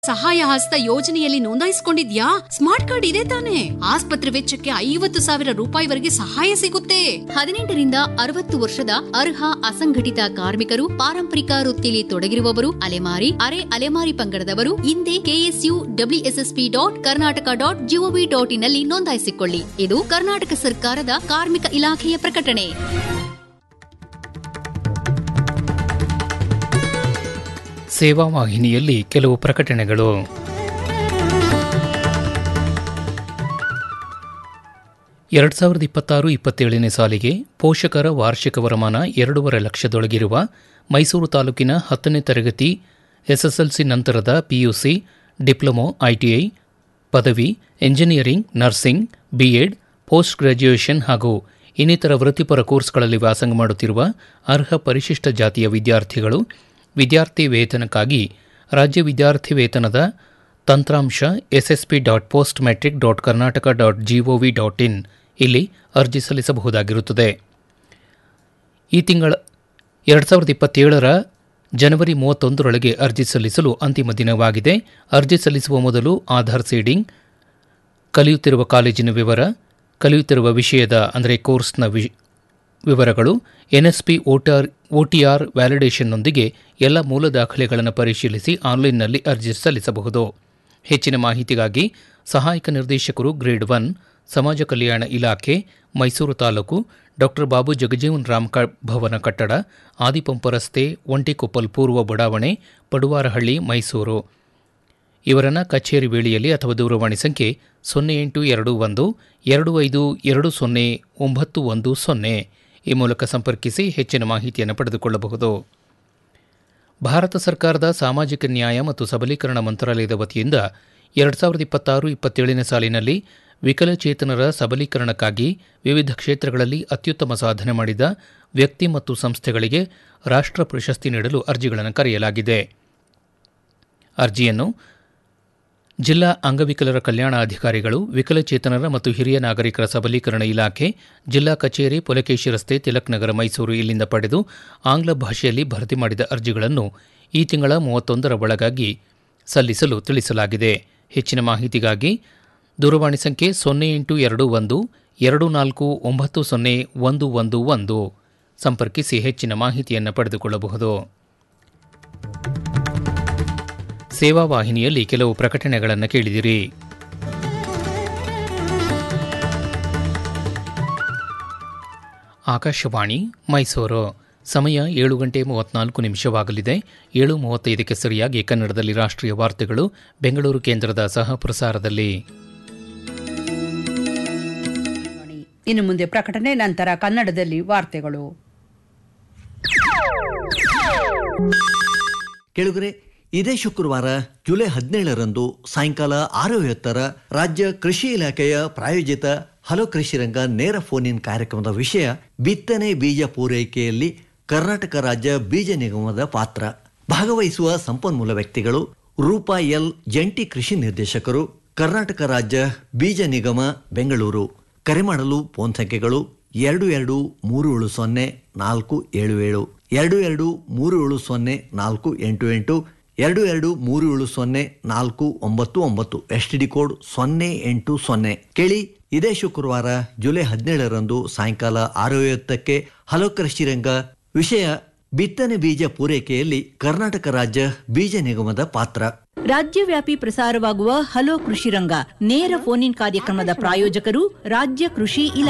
ಸಹಾಯ ಹಸ್ತ ಯೋಜನೆಯಲ್ಲಿ ನೋಂದಾಯಿಸಿಕೊಂಡಿದ್ಯಾ ಸ್ಮಾರ್ಟ್ ಕಾರ್ಡ್ ಇದೆ ತಾನೆ ಆಸ್ಪತ್ರೆ ವೆಚ್ಚಕ್ಕೆ ಐವತ್ತು ಸಾವಿರ ರೂಪಾಯಿವರೆಗೆ ಸಹಾಯ ಸಿಗುತ್ತೆ ಹದಿನೆಂಟರಿಂದ ಅರವತ್ತು ವರ್ಷದ ಅರ್ಹ ಅಸಂಘಟಿತ ಕಾರ್ಮಿಕರು ಪಾರಂಪರಿಕ ವೃತ್ತಿಯಲ್ಲಿ ತೊಡಗಿರುವವರು ಅಲೆಮಾರಿ ಅರೆ ಅಲೆಮಾರಿ ಪಂಗಡದವರು ಹಿಂದೆ KSU WSSP dot Karnataka dot GOV dot ಇನ್ನಲ್ಲಿ ನೋಂದಾಯಿಸಿಕೊಳ್ಳಿ ಇದು ಕರ್ನಾಟಕ ಸರ್ಕಾರದ ಕಾರ್ಮಿಕ ಇಲಾಖೆಯ ಪ್ರಕಟಣೆ ಸೇವಾ ವಾಹಿನಿಯಲ್ಲಿ ಕೆಲವು ಪ್ರಕಟಣೆಗಳು ಎರಡು ಸಾವಿರದ ಇಪ್ಪತ್ತಾರು ಇಪ್ಪತ್ತೇಳನೇ ಸಾಲಿಗೆ ಪೋಷಕರ ವಾರ್ಷಿಕ ವರಮಾನ ಎರಡೂವರೆ ಲಕ್ಷದೊಳಗಿರುವ ಮೈಸೂರು ತಾಲೂಕಿನ ಹತ್ತನೇ ತರಗತಿ ಎಸ್ಎಸ್ಎಲ್ಸಿ ನಂತರದ ಪಿಯುಸಿ ಡಿಪ್ಲೊಮೊ ಐಟಿಐ ಪದವಿ engineering nursing BEd post graduation ಹಾಗೂ ಇನ್ನಿತರ ವೃತ್ತಿಪರ ಕೋರ್ಸ್ಗಳಲ್ಲಿ ವ್ಯಾಸಂಗ ಮಾಡುತ್ತಿರುವ ಅರ್ಹ ಪರಿಶಿಷ್ಟ ಜಾತಿಯ ವಿದ್ಯಾರ್ಥಿಗಳು ವಿದ್ಯಾರ್ಥಿ ವೇತನಕ್ಕಾಗಿ ರಾಜ್ಯ ವಿದ್ಯಾರ್ಥಿ ವೇತನದ ತಂತ್ರಾಂಶ SSP dot post matric dot Karnataka dot GOV dot in ಇಲ್ಲಿ ಅರ್ಜಿ ಸಲ್ಲಿಸಬಹುದಾಗಿರುತ್ತದೆ ಈ ತಿಂಗಳ ಎರಡು ಸಾವಿರದ ಇಪ್ಪತ್ತೇಳರ ಜನವರಿ ಮೂವತ್ತೊಂದರೊಳಗೆ ಅರ್ಜಿ ಸಲ್ಲಿಸಲು ಅಂತಿಮ ದಿನವಾಗಿದೆ ಅರ್ಜಿ ಸಲ್ಲಿಸುವ ಮೊದಲು ಆಧಾರ್ ಸೀಡಿಂಗ್ ಕಲಿಯುತ್ತಿರುವ ಕಾಲೇಜಿನ ವಿವರ ಕಲಿಯುತ್ತಿರುವ ವಿಷಯದ ಅಂದರೆ ಕೋರ್ಸ್ನ ವಿ ವಿವರಗಳು ಎನ್ಎಸ್ಪಿ ಓಟಾರ್ ಓಟಿಆರ್ ವ್ಯಾಲಿಡೇಷನ್ನೊಂದಿಗೆ ಎಲ್ಲ ಮೂಲ ದಾಖಲೆಗಳನ್ನು ಪರಿಶೀಲಿಸಿ ಆನ್ಲೈನ್ನಲ್ಲಿ ಅರ್ಜಿ ಸಲ್ಲಿಸಬಹುದು ಹೆಚ್ಚಿನ ಮಾಹಿತಿಗಾಗಿ ಸಹಾಯಕ ನಿರ್ದೇಶಕರು ಗ್ರೇಡ್ ಒನ್ ಸಮಾಜ ಕಲ್ಯಾಣ ಇಲಾಖೆ ಮೈಸೂರು ತಾಲೂಕು ಡಾಕ್ಟರ್ ಬಾಬು ಜಗಜೀವನ್ ರಾಮ್ ಕ ಭವನ ಕಟ್ಟಡ ಆದಿಪಂಪ ರಸ್ತೆ ಒಂಟಿಕೊಪ್ಪಲ್ ಪೂರ್ವ ಬಡಾವಣೆ ಪಡುವಾರಹಳ್ಳಿ ಮೈಸೂರು ಇವರನ್ನ ಕಚೇರಿ ವೇಳೆಯಲ್ಲಿ ಅಥವಾ ದೂರವಾಣಿ ಸಂಖ್ಯೆ ಸೊನ್ನೆ ಎಂಟು ಎರಡು ಒಂದು ಎರಡು ಐದು ಎರಡು ಸೊನ್ನೆ ಒಂಬತ್ತು ಒಂದು ಸೊನ್ನೆ ಈ ಮೂಲಕ ಸಂಪರ್ಕಿಸಿ ಹೆಚ್ಚಿನ ಮಾಹಿತಿಯನ್ನು ಪಡೆದುಕೊಳ್ಳಬಹುದು ಭಾರತ ಸರ್ಕಾರದ ಸಾಮಾಜಿಕ ನ್ಯಾಯ ಮತ್ತು ಸಬಲೀಕರಣ ಮಂತ್ರಾಲಯದ ವತಿಯಿಂದ ಎರಡು ಸಾವಿರದ ಇಪ್ಪತ್ತಾರು ಇಪ್ಪತ್ತೇಳನೇ ಸಾಲಿನಲ್ಲಿ ವಿಕಲಚೇತನರ ಸಬಲೀಕರಣಕ್ಕಾಗಿ ವಿವಿಧ ಕ್ಷೇತ್ರಗಳಲ್ಲಿ ಅತ್ಯುತ್ತಮ ಸಾಧನೆ ಮಾಡಿದ ವ್ಯಕ್ತಿ ಮತ್ತು ಸಂಸ್ಥೆಗಳಿಗೆ ರಾಷ್ಟ್ರ ಪ್ರಶಸ್ತಿ ನೀಡಲು ಅರ್ಜಿಗಳನ್ನು ಕರೆಯಲಾಗಿದೆ ಅರ್ಜಿಯನ್ನು ಜಿಲ್ಲಾ ಅಂಗವಿಕಲರ ಕಲ್ಯಾಣ ಅಧಿಕಾರಿಗಳು ವಿಕಲಚೇತನರ ಮತ್ತು ಹಿರಿಯ ನಾಗರಿಕರ ಸಬಲೀಕರಣ ಇಲಾಖೆ ಜಿಲ್ಲಾ ಕಚೇರಿ ಪುಲಕೇಶಿ ರಸ್ತೆ ತಿಲಕ್ ನಗರ ಮೈಸೂರು ಇಲ್ಲಿಂದ ಪಡೆದು ಆಂಗ್ಲ ಭಾಷೆಯಲ್ಲಿ ಭರ್ತಿ ಮಾಡಿದ ಅರ್ಜಿಗಳನ್ನು ಈ ತಿಂಗಳ ಮೂವತ್ತೊಂದರ ಒಳಗಾಗಿ ಸಲ್ಲಿಸಲು ತಿಳಿಸಲಾಗಿದೆ ಹೆಚ್ಚಿನ ಮಾಹಿತಿಗಾಗಿ ದೂರವಾಣಿ ಸಂಖ್ಯೆ ಸೊನ್ನೆ ಎಂಟು ಎರಡು ಒಂದು ಎರಡು ನಾಲ್ಕು ಒಂಬತ್ತು ಸೊನ್ನೆ ಒಂದು ಒಂದು ಒಂದು ಸಂಪರ್ಕಿಸಿ ಹೆಚ್ಚಿನ ಮಾಹಿತಿಯನ್ನು ಪಡೆದುಕೊಳ್ಳಬಹುದು ಸೇವಾ ವಾಹಿನಿಯಲ್ಲಿ ಕೆಲವು ಪ್ರಕಟಣೆಗಳನ್ನು ಕೇಳಿದಿರಿ ಆಕಾಶವಾಣಿ ಮೈಸೂರು ಸಮಯ ಏಳು ಗಂಟೆ ಮೂವತ್ನಾಲ್ಕು ನಿಮಿಷವಾಗಲಿದೆ ಏಳು ಮೂವತ್ತೈದಕ್ಕೆ ಸರಿಯಾಗಿ ಕನ್ನಡದಲ್ಲಿ ರಾಷ್ಟ್ರೀಯ ವಾರ್ತೆಗಳು ಬೆಂಗಳೂರು ಕೇಂದ್ರದ ಸಹ ಪ್ರಸಾರದಲ್ಲಿ ಇನ್ನು ಮುಂದೆ ಪ್ರಕಟಣೆ ನಂತರ ಕನ್ನಡದಲ್ಲಿ ವಾರ್ತೆಗಳು ಕೆಳಗರೆ ಇದೇ ಶುಕ್ರವಾರ ಜುಲೈ ಹದಿನೇಳರಂದು ಸಾಯಂಕಾಲ ಆರು ಐವತ್ತರ ರಾಜ್ಯ ಕೃಷಿ ಇಲಾಖೆಯ ಪ್ರಾಯೋಜಿತ ಹಲೋ ಕೃಷಿ ರಂಗ ನೇರ ಫೋನ್ ಇನ್ ಕಾರ್ಯಕ್ರಮದ ವಿಷಯ ಬಿತ್ತನೆ ಬೀಜ ಪೂರೈಕೆಯಲ್ಲಿ ಕರ್ನಾಟಕ ರಾಜ್ಯ ಬೀಜ ನಿಗಮದ ಪಾತ್ರ ಭಾಗವಹಿಸುವ ಸಂಪನ್ಮೂಲ ವ್ಯಕ್ತಿಗಳು ರೂಪಾ ಎಲ್ ಜಂಟಿ ಕೃಷಿ ನಿರ್ದೇಶಕರು ಕರ್ನಾಟಕ ರಾಜ್ಯ ಬೀಜ ನಿಗಮ ಬೆಂಗಳೂರು ಕರೆ ಮಾಡಲು ಫೋನ್ ಸಂಖ್ಯೆಗಳು ಎರಡು ಎರಡು ಮೂರು ಏಳು ಸೊನ್ನೆ ನಾಲ್ಕು ಏಳು ಏಳು ಎರಡು ಎರಡು ಮೂರು ಏಳು ಸೊನ್ನೆ ನಾಲ್ಕು ಎಂಟು ಎಂಟು ಎರಡು ಎರಡು ಮೂರು ಏಳು ಸೊನ್ನೆ ನಾಲ್ಕು ಒಂಬತ್ತು ಒಂಬತ್ತು ಎಸ್ ಟಿ ಡಿ ಕೋಡ್ ಸೊನ್ನೆ ಎಂಟು ಸೊನ್ನೆ ಕೇಳಿ ಇದೇ ಶುಕ್ರವಾರ ಜುಲೈ ಹದಿನೇಳರಂದು ಸಾಯಂಕಾಲ ಆರು ಐವತ್ತಕ್ಕೆ ಹಲೋ ಕೃಷಿ ರಂಗ ವಿಷಯ ಬಿತ್ತನೆ ಬೀಜ ಪೂರೈಕೆಯಲ್ಲಿ ಕರ್ನಾಟಕ ರಾಜ್ಯ ಬೀಜ ನಿಗಮದ ಪಾತ್ರ ರಾಜ್ಯವ್ಯಾಪಿ ಪ್ರಸಾರವಾಗುವ ಹಲೋ ಕೃಷಿ ರಂಗ ನೇರ ಫೋನ್ ಇನ್ ಕಾರ್ಯಕ್ರಮದ ಪ್ರಾಯೋಜಕರು ರಾಜ್ಯ ಕೃಷಿ ಇಲಾಖೆ